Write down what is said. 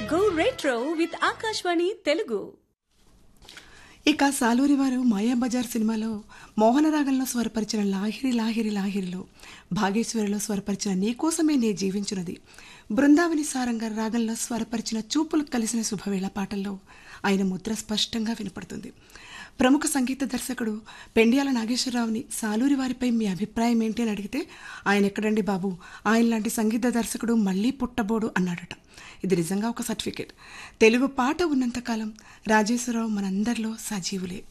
Go retro with Akashvani Telugu. ఇక సాలూరి వారు మాయాబజార్ సినిమాలో మోహనరాగంలో స్వరపరిచిన లాహిరి లాహిరి లాహిరిలో భాగేశ్వరిలో స్వరపరిచిన నీకోసమే నే జీవించున్నది బృందావని సారంగ రాగంలో స్వరపరిచిన చూపులు కలిసిన శుభవేళ పాటల్లో ఆయన ముద్ర స్పష్టంగా వినపడుతుంది ప్రముఖ సంగీత దర్శకుడు పెండియాల నాగేశ్వరరావుని సాలూరి వారిపై మీ అభిప్రాయం ఏంటి అని అడిగితే ఆయన ఎక్కడండి బాబు ఆయన లాంటి సంగీత దర్శకుడు మళ్ళీ పుట్టబోడు అన్నాడట ఇది నిజంగా ఒక సర్టిఫికేట్ తెలుగు పాట ఉన్నంతకాలం రాజేశ్వరరావు మనందరిలో సజీవులే